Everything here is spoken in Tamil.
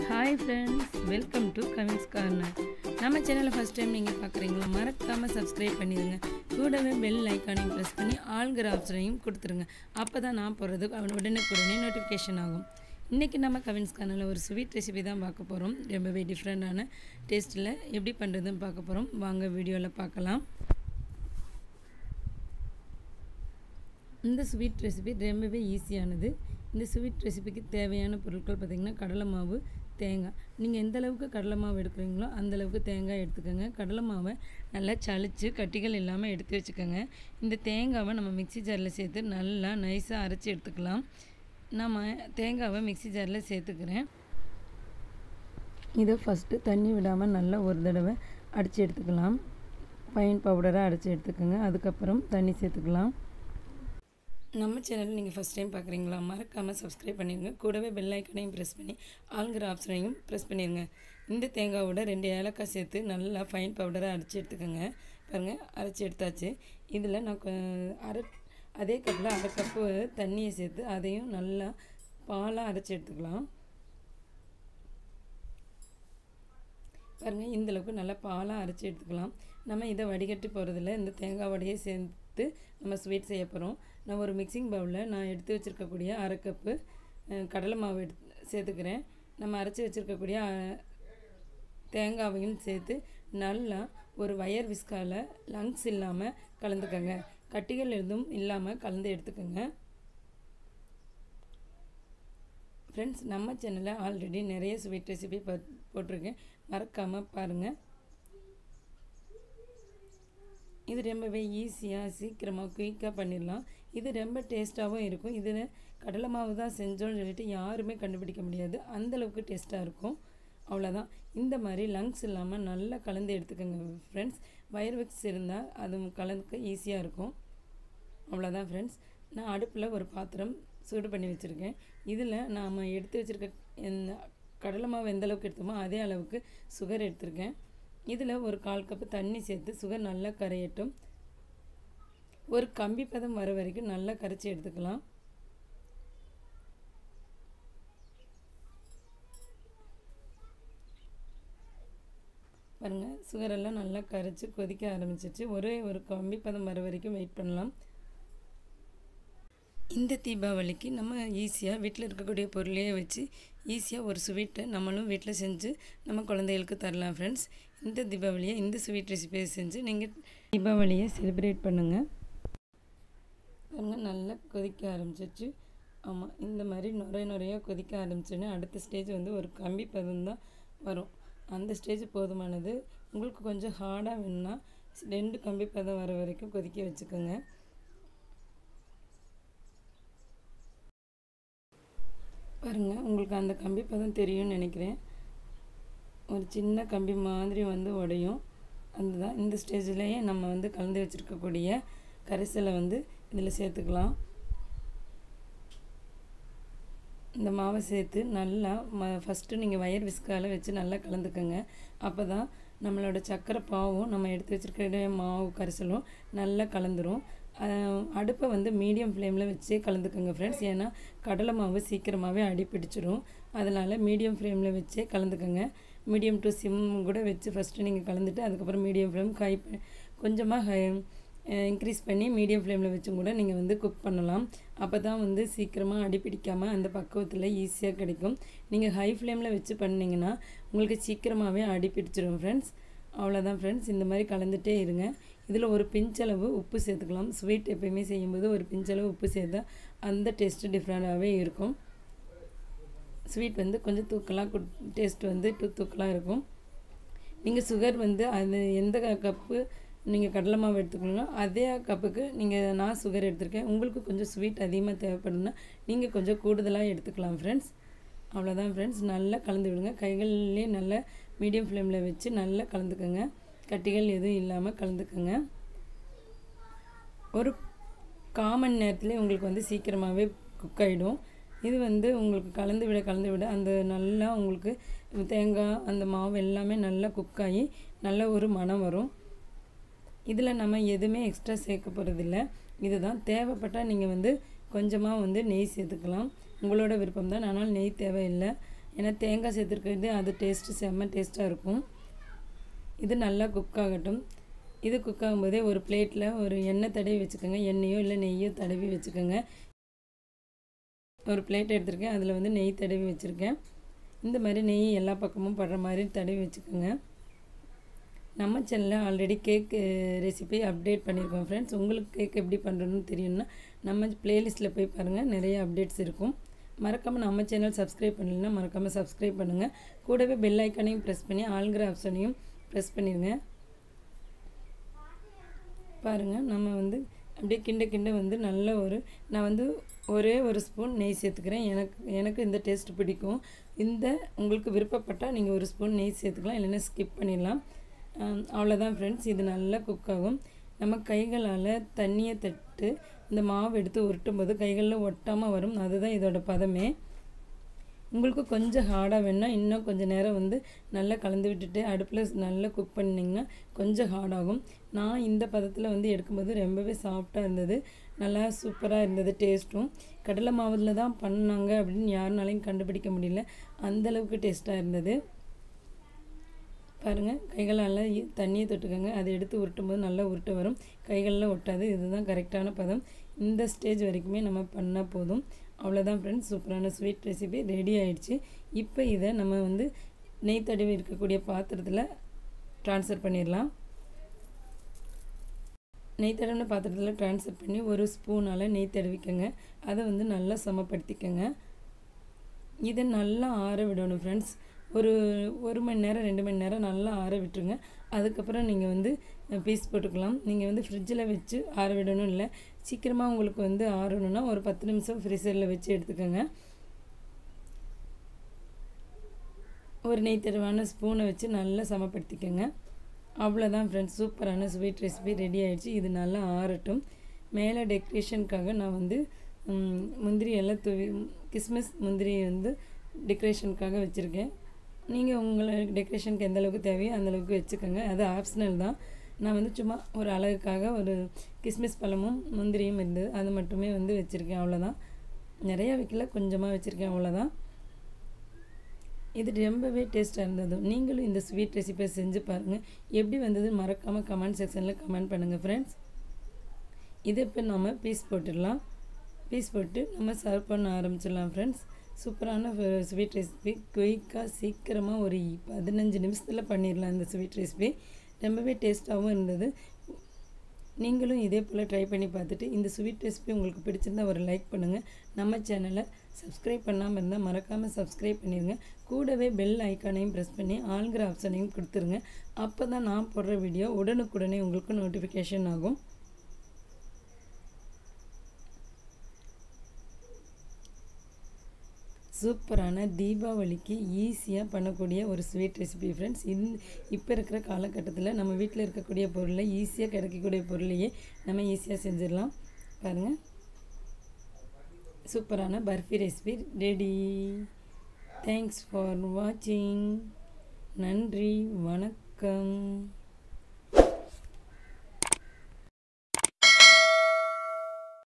hi friends welcome to Kavin's corner நம்ம சேனலை ஃபஸ்ட் டைம் நீங்கள் பார்க்குறீங்களா மறக்காமல் சப்ஸ்கிரைப் பண்ணிடுங்க கூடவே பெல் ஐக்கானையும் ப்ரெஸ் பண்ணி ஆள்கிற ஆப்ஷனையும் கொடுத்துருங்க அப்போ தான் நான் போடுறது உடனுக்குடனே நோட்டிஃபிகேஷன் ஆகும் இன்றைக்கி நம்ம கவின்ஸ் கார்னரில் ஒரு ஸ்வீட் ரெசிபி தான் பார்க்க போகிறோம் ரொம்பவே டிஃப்ரெண்ட்டான டேஸ்ட்டில் எப்படி பண்ணுறதுன்னு பார்க்க போகிறோம் வாங்க வீடியோவில் பார்க்கலாம் இந்த ஸ்வீட் ரெசிபி ரொம்பவே ஈஸியானது இந்த ஸ்வீட் ரெசிபிக்கு தேவையான பொருட்கள் பார்த்திங்கன்னா கடலை மாவு தேங்காய் நீங்கள் எந்த அளவுக்கு கடலை மாவு எடுக்கிறீங்களோ அந்த அளவுக்கு தேங்காய் எடுத்துக்கோங்க கடலை மாவை நல்லா சளிச்சு கட்டிகள் இல்லாமல் எடுத்து வச்சுக்கோங்க இந்த தேங்காவை நம்ம மிக்சி ஜாரில் சேர்த்து நல்லா நைஸாக அரைச்சி எடுத்துக்கலாம் நம்ம தேங்காவை மிக்சி ஜாரில் சேர்த்துக்கிறேன் இதை ஃபஸ்ட்டு தண்ணி விடாமல் நல்லா ஒரு தடவை அடித்து எடுத்துக்கலாம் ஃபைன் பவுடராக அடித்து எடுத்துக்கோங்க அதுக்கப்புறம் தண்ணி சேர்த்துக்கலாம் நம்ம சேனல் நீங்கள் ஃபஸ்ட் டைம் பார்க்குறீங்களா மறக்காமல் சப்ஸ்கிரைப் பண்ணிடுங்க கூடவே பெல் ஐக்கனையும் ப்ரெஸ் பண்ணி ஆளுங்கிற ஆப்ஷனையும் ப்ரெஸ் பண்ணிடுங்க இந்த தேங்காவோட ரெண்டு ஏலக்காய் சேர்த்து நல்லா ஃபைன் பவுடராக அரைச்சி எடுத்துக்கோங்க பாருங்கள் அரைச்சி எடுத்தாச்சு இதில் நான் அரை அதே கப்பில் அரை கப்பு தண்ணியை சேர்த்து அதையும் நல்லா பாலாக அரைச்சி எடுத்துக்கலாம் பாருங்கள் இந்தளவுக்கு நல்லா பாலாக அரைச்சி எடுத்துக்கலாம் நம்ம இதை வடிகட்டி போகிறதில்ல இந்த தேங்காய் வடையை சேர்த்து நம்ம ஸ்வீட் செய்ய போகிறோம் நான் ஒரு மிக்சிங் பவுலில் நான் எடுத்து வச்சுருக்கக்கூடிய அரை கப்பு கடலை மாவு எடுத்து சேர்த்துக்கிறேன் நம்ம அரைச்சி வச்சுருக்கக்கூடிய தேங்காவையும் சேர்த்து நல்லா ஒரு வயர் விஸ்காவில் லங்ஸ் இல்லாமல் கலந்துக்கோங்க கட்டிகள் எதுவும் இல்லாமல் கலந்து எடுத்துக்கோங்க ஃப்ரெண்ட்ஸ் நம்ம சேனலில் ஆல்ரெடி நிறைய ஸ்வீட் ரெசிபி போட்டிருக்கேன் மறக்காமல் பாருங்கள் இது ரொம்பவே ஈஸியாக சீக்கிரமாக குயிக்காக பண்ணிடலாம் இது ரொம்ப டேஸ்ட்டாகவும் இருக்கும் இதில் கடலை மாவு தான் செஞ்சோன்னு சொல்லிட்டு யாருமே கண்டுபிடிக்க முடியாது அந்தளவுக்கு டேஸ்ட்டாக இருக்கும் அவ்வளோதான் இந்த மாதிரி லங்ஸ் இல்லாமல் நல்லா கலந்து எடுத்துக்கோங்க ஃப்ரெண்ட்ஸ் வயர் விக்ஸ் இருந்தால் அது கலந்துக்க ஈஸியாக இருக்கும் அவ்வளோதான் ஃப்ரெண்ட்ஸ் நான் அடுப்பில் ஒரு பாத்திரம் சூடு பண்ணி வச்சுருக்கேன் இதில் நாம் எடுத்து வச்சுருக்க இந்த கடலை மாவு எந்த அளவுக்கு எடுத்தோமோ அதே அளவுக்கு சுகர் எடுத்திருக்கேன் இதில் ஒரு கால் கப்பு தண்ணி சேர்த்து சுகர் நல்லா கரையட்டும் ஒரு கம்பி பதம் வர வரைக்கும் நல்லா கரைச்சி எடுத்துக்கலாம் பாருங்கள் சுகரெல்லாம் நல்லா கரைச்சி கொதிக்க ஆரம்பிச்சிச்சு ஒரே ஒரு கம்பி பதம் வர வரைக்கும் வெயிட் பண்ணலாம் இந்த தீபாவளிக்கு நம்ம ஈஸியாக வீட்டில் இருக்கக்கூடிய பொருளையே வச்சு ஈஸியாக ஒரு ஸ்வீட்டை நம்மளும் வீட்டில் செஞ்சு நம்ம குழந்தைகளுக்கு தரலாம் ஃப்ரெண்ட்ஸ் இந்த தீபாவளியை இந்த ஸ்வீட் ரெசிபியை செஞ்சு நீங்கள் தீபாவளியை செலிப்ரேட் பண்ணுங்கள் பாருங்கள் நல்லா கொதிக்க ஆரம்பிச்சிச்சு ஆமாம் இந்த மாதிரி நுரைய நுறையாக கொதிக்க ஆரம்பிச்சோன்னே அடுத்த ஸ்டேஜ் வந்து ஒரு கம்பி பதம் தான் வரும் அந்த ஸ்டேஜ் போதுமானது உங்களுக்கு கொஞ்சம் ஹார்டாக வேணும்னா ரெண்டு கம்பி பதம் வர வரைக்கும் கொதிக்க வச்சுக்கோங்க பாருங்கள் உங்களுக்கு அந்த கம்பி பதம் தெரியும்னு நினைக்கிறேன் ஒரு சின்ன கம்பி மாதிரி வந்து உடையும் அதுதான் இந்த ஸ்டேஜ்லேயே நம்ம வந்து கலந்து வச்சுருக்கக்கூடிய கரைசலை வந்து இதில் சேர்த்துக்கலாம் இந்த மாவை சேர்த்து நல்லா ம ஃபஸ்ட்டு நீங்கள் வயர் விஸ்கால் வச்சு நல்லா கலந்துக்கோங்க அப்போ தான் நம்மளோட சக்கரை பாவும் நம்ம எடுத்து வச்சுருக்கிற மாவு கரைசலும் நல்லா கலந்துரும் அடுப்பை வந்து மீடியம் ஃப்ளேமில் வச்சே கலந்துக்கோங்க ஃப்ரெண்ட்ஸ் ஏன்னா கடலை மாவு சீக்கிரமாகவே அடி பிடிச்சிரும் அதனால் மீடியம் ஃப்ளேமில் வச்சே கலந்துக்கோங்க மீடியம் டு சிம் கூட வச்சு ஃபஸ்ட்டு நீங்கள் கலந்துட்டு அதுக்கப்புறம் மீடியம் ஃப்ளேம் ஹை கொஞ்சமாக ஹை இன்க்ரீஸ் பண்ணி மீடியம் ஃப்ளேமில் வச்சும் கூட நீங்கள் வந்து குக் பண்ணலாம் அப்போ தான் வந்து சீக்கிரமாக அடி பிடிக்காமல் அந்த பக்குவத்தில் ஈஸியாக கிடைக்கும் நீங்கள் ஹை ஃப்ளேமில் வச்சு பண்ணிங்கன்னா உங்களுக்கு சீக்கிரமாகவே அடி பிடிச்சிரும் ஃப்ரெண்ட்ஸ் அவ்வளோதான் ஃப்ரெண்ட்ஸ் இந்த மாதிரி கலந்துகிட்டே இருங்க இதில் ஒரு பிஞ்சளவு உப்பு சேர்த்துக்கலாம் ஸ்வீட் எப்பயுமே செய்யும்போது ஒரு பிஞ்சளவு உப்பு சேர்த்தா அந்த டேஸ்ட்டு டிஃப்ரெண்ட்டாகவே இருக்கும் ஸ்வீட் வந்து கொஞ்சம் தூக்கலாக கு டேஸ்ட் வந்து டூ தூக்கலாக இருக்கும் நீங்கள் சுகர் வந்து அது எந்த கப்பு நீங்கள் கடலை மாவு எடுத்துக்கணுங்களோ அதே கப்புக்கு நீங்கள் நான் சுகர் எடுத்திருக்கேன் உங்களுக்கு கொஞ்சம் ஸ்வீட் அதிகமாக தேவைப்படுதுன்னா நீங்கள் கொஞ்சம் கூடுதலாக எடுத்துக்கலாம் ஃப்ரெண்ட்ஸ் அவ்வளோதான் ஃப்ரெண்ட்ஸ் நல்லா கலந்து விடுங்க கைகள்லேயே நல்லா மீடியம் ஃப்ளேமில் வச்சு நல்லா கலந்துக்கோங்க கட்டிகள் எதுவும் இல்லாமல் கலந்துக்கோங்க ஒரு காமன் நேரத்தில் உங்களுக்கு வந்து சீக்கிரமாகவே குக் ஆகிடும் இது வந்து உங்களுக்கு கலந்து விட கலந்து விட அந்த நல்லா உங்களுக்கு தேங்காய் அந்த மாவு எல்லாமே நல்லா குக் ஆகி நல்ல ஒரு மனம் வரும் இதில் நம்ம எதுவுமே எக்ஸ்ட்ரா சேர்க்க போகிறதில்ல இதுதான் தேவைப்பட்டால் நீங்கள் வந்து கொஞ்சமாக வந்து நெய் சேர்த்துக்கலாம் உங்களோட விருப்பம் தான் ஆனால் நெய் தேவையில்லை ஏன்னா தேங்காய் சேர்த்துருக்கிறது அது டேஸ்ட்டு செம்ம டேஸ்ட்டாக இருக்கும் இது நல்லா குக் ஆகட்டும் இது குக் ஆகும்போதே ஒரு பிளேட்டில் ஒரு எண்ணெய் தடவி வச்சுக்கோங்க எண்ணெயோ இல்லை நெய்யோ தடவி வச்சுக்கோங்க ஒரு பிளேட் எடுத்திருக்கேன் அதில் வந்து நெய் தடவி வச்சுருக்கேன் இந்த மாதிரி நெய் எல்லா பக்கமும் படுற மாதிரி தடவி வச்சுக்கோங்க நம்ம சேனலில் ஆல்ரெடி கேக் ரெசிபி அப்டேட் பண்ணியிருக்கோம் ஃப்ரெண்ட்ஸ் உங்களுக்கு கேக் எப்படி பண்ணுறதுன்னு தெரியும்னா நம்ம ப்ளேலிஸ்ட்டில் போய் பாருங்கள் நிறைய அப்டேட்ஸ் இருக்கும் மறக்காமல் நம்ம சேனல் சப்ஸ்கிரைப் பண்ணலைன்னா மறக்காமல் சப்ஸ்கிரைப் பண்ணுங்கள் கூடவே பெல் ஐக்கானையும் ப்ரெஸ் பண்ணி ஆளுங்கிற ஆப்ஷனையும் ப்ரெஸ் பண்ணிடுங்க பாருங்கள் நம்ம வந்து அப்படியே கிண்ட கிண்ட வந்து நல்ல ஒரு நான் வந்து ஒரே ஒரு ஸ்பூன் நெய் சேர்த்துக்கிறேன் எனக்கு எனக்கு இந்த டேஸ்ட் பிடிக்கும் இந்த உங்களுக்கு விருப்பப்பட்டால் நீங்கள் ஒரு ஸ்பூன் நெய் சேர்த்துக்கலாம் இல்லைன்னா ஸ்கிப் பண்ணிடலாம் அவ்வளோதான் ஃப்ரெண்ட்ஸ் இது நல்லா குக் ஆகும் நம்ம கைகளால் தண்ணியை தட்டு இந்த மாவு எடுத்து உருட்டும் போது கைகளில் ஒட்டாமல் வரும் அதுதான் இதோட பதமே உங்களுக்கு கொஞ்சம் ஹார்டாக வேணுன்னா இன்னும் கொஞ்சம் நேரம் வந்து நல்லா கலந்து விட்டுட்டு அடுப்பில் நல்லா குக் பண்ணிங்கன்னா கொஞ்சம் ஹார்டாகும் நான் இந்த பதத்தில் வந்து எடுக்கும்போது ரொம்பவே சாஃப்டாக இருந்தது நல்லா சூப்பராக இருந்தது டேஸ்ட்டும் கடலை மாவில் தான் பண்ணாங்க அப்படின்னு யாருனாலையும் கண்டுபிடிக்க முடியல அந்தளவுக்கு டேஸ்ட்டாக இருந்தது பாருங்கள் கைகளால் தண்ணியை தொட்டுக்கோங்க அதை எடுத்து உருட்டும் போது நல்லா உருட்ட வரும் கைகளில் ஒட்டாது இதுதான் கரெக்டான பதம் இந்த ஸ்டேஜ் வரைக்குமே நம்ம பண்ணால் போதும் அவ்வளோதான் ஃப்ரெண்ட்ஸ் சூப்பரான ஸ்வீட் ரெசிபி ரெடி ஆயிடுச்சு இப்போ இதை நம்ம வந்து நெய் தடவி இருக்கக்கூடிய பாத்திரத்தில் ட்ரான்ஸ்ஃபர் பண்ணிடலாம் நெய் தடவின பாத்திரத்தில் ட்ரான்ஸ்ஃபர் பண்ணி ஒரு ஸ்பூனால் நெய் தடவிக்கோங்க அதை வந்து நல்லா சமப்படுத்திக்கோங்க இதை நல்லா ஆற விடணும் ஃப்ரெண்ட்ஸ் ஒரு ஒரு மணி நேரம் ரெண்டு மணி நேரம் நல்லா ஆற விட்டுருங்க அதுக்கப்புறம் நீங்கள் வந்து பீஸ் போட்டுக்கலாம் நீங்கள் வந்து ஃப்ரிட்ஜில் வச்சு ஆற விடணும் இல்லை சீக்கிரமாக உங்களுக்கு வந்து ஆறணுன்னா ஒரு பத்து நிமிஷம் ஃப்ரீசரில் வச்சு எடுத்துக்கோங்க ஒரு நெய் தருவான ஸ்பூனை வச்சு நல்லா சமப்படுத்திக்கோங்க அவ்வளோதான் ஃப்ரெண்ட்ஸ் சூப்பரான ஸ்வீட் ரெசிபி ரெடி ஆகிடுச்சு இது நல்லா ஆறட்டும் மேலே டெக்கரேஷனுக்காக நான் வந்து முந்திரி எல்லாம் தூவி கிஸ்மிஸ் முந்திரி வந்து டெக்கரேஷனுக்காக வச்சுருக்கேன் நீங்கள் உங்களுக்கு டெக்கரேஷனுக்கு எந்த அளவுக்கு தேவையோ அந்தளவுக்கு வச்சுக்கோங்க அது ஆப்ஷனல் தான் நான் வந்து சும்மா ஒரு அழகுக்காக ஒரு கிஸ்மிஸ் பழமும் முந்திரியும் இருந்தது அது மட்டுமே வந்து வச்சுருக்கேன் அவ்வளோதான் நிறையா வைக்கல கொஞ்சமாக வச்சுருக்கேன் அவ்வளோதான் இது ரொம்பவே டேஸ்ட்டாக இருந்தது நீங்களும் இந்த ஸ்வீட் ரெசிபியை செஞ்சு பாருங்கள் எப்படி வந்தது மறக்காமல் கமெண்ட் செக்ஷனில் கமெண்ட் பண்ணுங்கள் ஃப்ரெண்ட்ஸ் இது இப்போ நம்ம பீஸ் போட்டுடலாம் பீஸ் போட்டு நம்ம சர்வ் பண்ண ஆரம்பிச்சிடலாம் ஃப்ரெண்ட்ஸ் சூப்பரான ஸ்வீட் ரெசிபி குயிக்காக சீக்கிரமாக ஒரு பதினஞ்சு நிமிஷத்தில் பண்ணிடலாம் இந்த ஸ்வீட் ரெசிபி ரொம்பவே டேஸ்ட்டாகவும் இருந்தது நீங்களும் இதே போல் ட்ரை பண்ணி பார்த்துட்டு இந்த ஸ்வீட் ரெசிபி உங்களுக்கு பிடிச்சிருந்தா ஒரு லைக் பண்ணுங்கள் நம்ம சேனலை சப்ஸ்கிரைப் பண்ணாமல் இருந்தால் மறக்காமல் சப்ஸ்கிரைப் பண்ணிடுங்க கூடவே பெல் ஐக்கானையும் ப்ரெஸ் பண்ணி ஆளுங்கிற ஆப்ஷனையும் கொடுத்துருங்க அப்போ தான் நான் போடுற வீடியோ உடனுக்குடனே உங்களுக்கு நோட்டிஃபிகேஷன் ஆகும் சூப்பரான தீபாவளிக்கு ஈஸியாக பண்ணக்கூடிய ஒரு ஸ்வீட் ரெசிபி ஃப்ரெண்ட்ஸ் இந்த இப்போ இருக்கிற காலகட்டத்தில் நம்ம வீட்டில் இருக்கக்கூடிய பொருளை ஈஸியாக கிடைக்கக்கூடிய பொருளையே நம்ம ஈஸியாக செஞ்சிடலாம் பாருங்கள் சூப்பரான barfi recipe ready thanks for வாட்சிங் நன்றி வணக்கம்